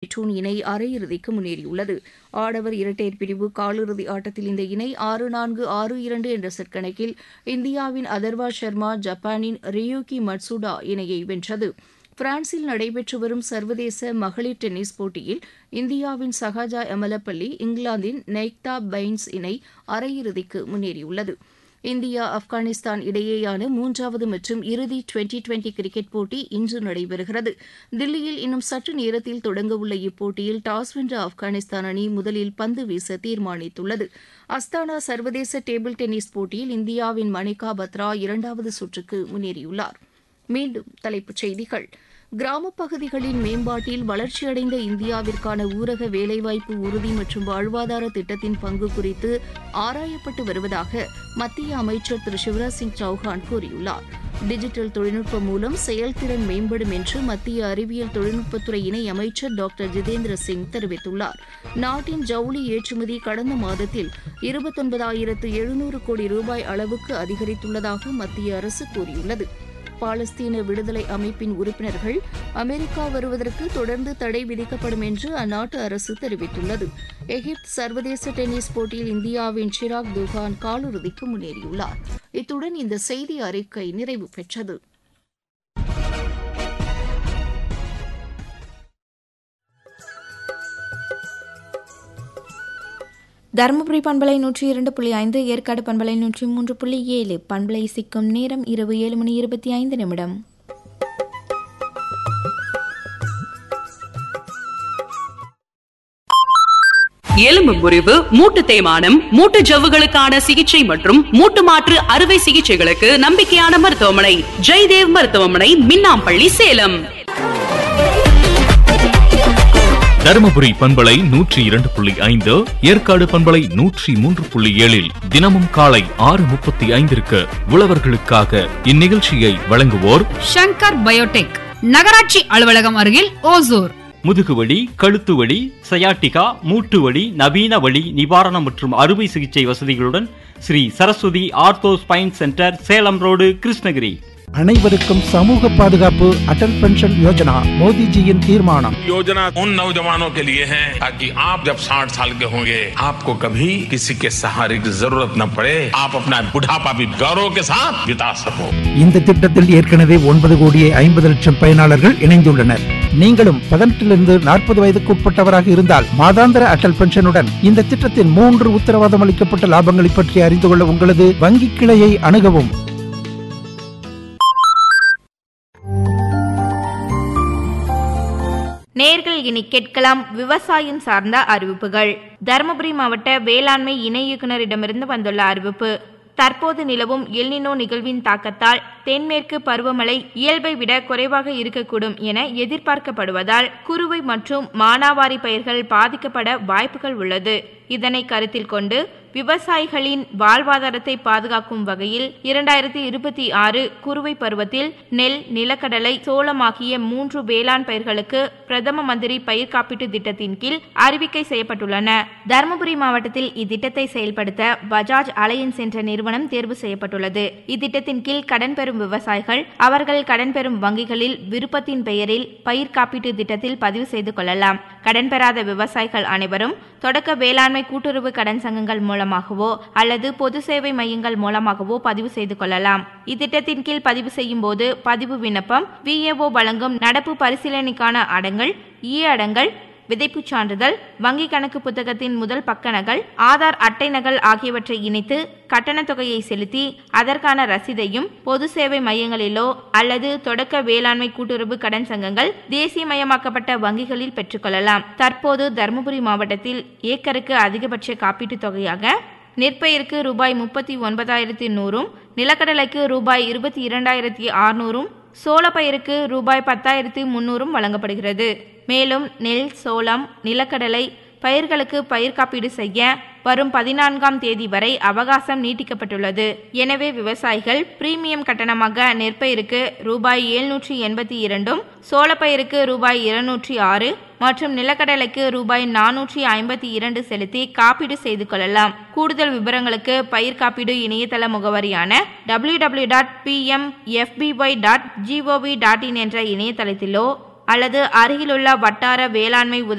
நெப்டூன் இணை அரையிறுதிக்கு முன்னேறியுள்ளது ஆடவர் இரட்டையர் பிரிவு காலிறுதி ஆட்டத்தில் இந்த இணை ஆறு நான்கு ஆறு இரண்டு என்ற செட் கணக்கில் இந்தியாவின் அதர்வா சர்மா ஜப்பானின் ரியூகி மட்சுடா இணையை வென்றது பிரான்சில் நடைபெற்று வரும் சர்வதேச மகளிர் டென்னிஸ் போட்டியில் இந்தியாவின் சஹாஜா எமலப்பள்ளி இங்கிலாந்தின் நெய்க்தா பைன்ஸ் இணை அரையிறுதிக்கு முன்னேறியுள்ளது இந்தியா ஆப்கானிஸ்தான் இடையேயான மூன்றாவது மற்றும் இறுதி டுவெண்டி டுவெண்டி கிரிக்கெட் போட்டி இன்று நடைபெறுகிறது தில்லியில் இன்னும் சற்று நேரத்தில் தொடங்கவுள்ள இப்போட்டியில் டாஸ் வென்ற ஆப்கானிஸ்தான் அணி முதலில் பந்து வீச தீர்மானித்துள்ளது அஸ்தானா சர்வதேச டேபிள் டென்னிஸ் போட்டியில் இந்தியாவின் மணிகா பத்ரா இரண்டாவது சுற்றுக்கு முன்னேறியுள்ளார் மீண்டும் தலைப்புச் செய்திகள் கிராமப் பகுதிகளின் மேம்பாட்டில் வளர்ச்சியடைந்த இந்தியாவிற்கான ஊரக வேலைவாய்ப்பு உறுதி மற்றும் வாழ்வாதார திட்டத்தின் பங்கு குறித்து ஆராயப்பட்டு வருவதாக மத்திய அமைச்சர் திரு சிவராஜ் சிங் சௌஹான் கூறியுள்ளார் டிஜிட்டல் தொழில்நுட்பம் மூலம் செயல்திறன் மேம்படும் என்று மத்திய அறிவியல் தொழில்நுட்பத்துறை இணை அமைச்சர் டாக்டர் ஜிதேந்திர சிங் தெரிவித்துள்ளார் நாட்டின் ஜவுளி ஏற்றுமதி கடந்த மாதத்தில் இருபத்தொன்பதாயிரத்து எழுநூறு கோடி ரூபாய் அளவுக்கு அதிகரித்துள்ளதாக மத்திய அரசு கூறியுள்ளது பாலஸ்தீன விடுதலை அமைப்பின் உறுப்பினர்கள் அமெரிக்கா வருவதற்கு தொடர்ந்து தடை விதிக்கப்படும் என்று அந்நாட்டு அரசு தெரிவித்துள்ளது எகிப்து சர்வதேச டென்னிஸ் போட்டியில் இந்தியாவின் ஷிராக் துகான் காலிறுதிக்கு முன்னேறியுள்ளார் இத்துடன் இந்த செய்தி அறிக்கை நிறைவு பெற்றது தருமபுரி பண்பலை நூற்றி இரண்டு புள்ளி ஐந்து ஏற்காடு பண்பலை நூற்றி மூன்று புள்ளி ஏழு பண்பலை சிக்கும் நேரம் இரவு ஏழு மணி இருபத்தி ஐந்து நிமிடம் எலும்பு முறிவு மூட்டு தேய்மானம் மூட்டு ஜவ்வுகளுக்கான சிகிச்சை மற்றும் மூட்டு மாற்று அறுவை சிகிச்சைகளுக்கு நம்பிக்கையான மருத்துவமனை ஜெய்தேவ் மருத்துவமனை மின்னாம்பள்ளி சேலம் தருமபுரி பண்பலை நூற்றி இரண்டு புள்ளி ஐந்து ஏற்காடு பண்பலை நூற்றி மூன்று புள்ளி ஏழில் தினமும் காலை ஆறு முப்பத்தி ஐந்திற்கு உழவர்களுக்காக இந்நிகழ்ச்சியை வழங்குவோர் ஷங்கர் பயோடெக் நகராட்சி அலுவலகம் அருகில் ஓசூர் முதுகுவலி கழுத்து வலி சயாட்டிகா மூட்டு வலி நவீன வலி நிவாரணம் மற்றும் அறுவை சிகிச்சை வசதிகளுடன் Sri Saraswathi ortho spine centre Salem road Krishnagiri அனைவருக்கும் சமூக பாதுகாப்பு அடல் பென்ஷன் யோஜனா மோடிஜியின் தீர்மானம் योजना उन नौजवानों के लिए है ताकि आप जब 60 साल के होंगे आपको कभी किसी के सहारे की जरूरत न पड़े आप अपना बुढ़ापा भी गौरव के साथ बिता सको இந்த திட்டத்தில் ஏற்கனவே ஒன்பது கோடியே ஐம்பது லட்சம் பயனாளர்கள் இணைந்துள்ளனர் நீங்களும் பதினெட்டிலிருந்து நாற்பது வயதுக்கு உட்பட்டவராக இருந்தால் மாதாந்திர அடல் பென்ஷனுடன் இந்த திட்டத்தின் மூன்று உத்தரவாதம் அளிக்கப்பட்ட லாபங்களை பற்றி அறிந்து கொள்ள உங்களது வங்கி கிளையை அணுகவும் நேர்கள் இனி கேட்கலாம் விவசாயம் சார்ந்த அறிவிப்புகள் தருமபுரி மாவட்ட வேளாண்மை இணை இயக்குநரிடமிருந்து வந்துள்ள அறிவிப்பு தற்போது நிலவும் எல்னினோ நிகழ்வின் தாக்கத்தால் தென்மேற்கு பருவமழை இயல்பை விட குறைவாக இருக்கக்கூடும் என எதிர்பார்க்கப்படுவதால் குறுவை மற்றும் மானாவாரி பயிர்கள் பாதிக்கப்பட வாய்ப்புகள் உள்ளது இதனை கருத்தில் கொண்டு விவசாயிகளின் வாழ்வாதாரத்தை பாதுகாக்கும் வகையில் இரண்டாயிரத்தி இருபத்தி ஆறு குறுவை பருவத்தில் நெல் நிலக்கடலை சோளம் ஆகிய மூன்று வேளாண் பயிர்களுக்கு பிரதம மந்திரி பயிர் காப்பீட்டு திட்டத்தின் கீழ் அறிவிக்கை செய்யப்பட்டுள்ளன தருமபுரி மாவட்டத்தில் இத்திட்டத்தை செயல்படுத்த பஜாஜ் அலையன்ஸ் என்ற நிறுவனம் தேர்வு செய்யப்பட்டுள்ளது இத்திட்டத்தின் கீழ் கடன் பெறும் விவசாயிகள் அவர்கள் கடன் பெறும் வங்கிகளில் விருப்பத்தின் பெயரில் பயிர் காப்பீட்டு திட்டத்தில் பதிவு செய்து கொள்ளலாம் கடன் பெறாத விவசாயிகள் அனைவரும் தொடக்க வேளாண்மை கூட்டுறவு கடன் சங்கங்கள் மூலமாகவோ அல்லது பொது சேவை மையங்கள் மூலமாகவோ பதிவு செய்து கொள்ளலாம் இத்திட்டத்தின் கீழ் பதிவு செய்யும் போது பதிவு விண்ணப்பம் விஏஓ வழங்கும் நடப்பு பரிசீலனைக்கான அடங்கல் இ அடங்கல் விதைப்புச் சான்றிதழ் வங்கி கணக்கு புத்தகத்தின் முதல் பக்க நகல் ஆதார் அட்டை நகல் ஆகியவற்றை இணைத்து கட்டணத் தொகையை செலுத்தி அதற்கான ரசீதையும் பொது சேவை மையங்களிலோ அல்லது தொடக்க வேளாண்மை கூட்டுறவு கடன் சங்கங்கள் தேசியமயமாக்கப்பட்ட வங்கிகளில் பெற்றுக்கொள்ளலாம் தற்போது தருமபுரி மாவட்டத்தில் ஏக்கருக்கு அதிகபட்ச காப்பீட்டுத் தொகையாக நெற்பயிருக்கு ரூபாய் முப்பத்தி ஒன்பதாயிரத்தி நூறும் நிலக்கடலைக்கு ரூபாய் இருபத்தி இரண்டாயிரத்தி அறுநூறும் சோளப்பயிருக்கு ரூபாய் பத்தாயிரத்தி முன்னூறும் வழங்கப்படுகிறது மேலும் நெல் சோளம் நிலக்கடலை பயிர்களுக்கு பயிர் காப்பீடு செய்ய வரும் பதினான்காம் தேதி வரை அவகாசம் நீட்டிக்கப்பட்டுள்ளது எனவே விவசாயிகள் பிரீமியம் கட்டணமாக நெற்பயிருக்கு ரூபாய் எழுநூற்றி எண்பத்தி இரண்டும் சோளப்பயிருக்கு ரூபாய் இருநூற்றி ஆறு மற்றும் நிலக்கடலைக்கு ரூபாய் நானூற்றி ஐம்பத்தி இரண்டு செலுத்தி காப்பீடு செய்து கொள்ளலாம் கூடுதல் விவரங்களுக்கு பயிர் காப்பீடு இணையதள முகவரியான W W dot PMFBY dot gov dot in என்ற இணையதளத்திலோ அல்லது அருகிலுள்ள வட்டார வேளாண்மை உதவி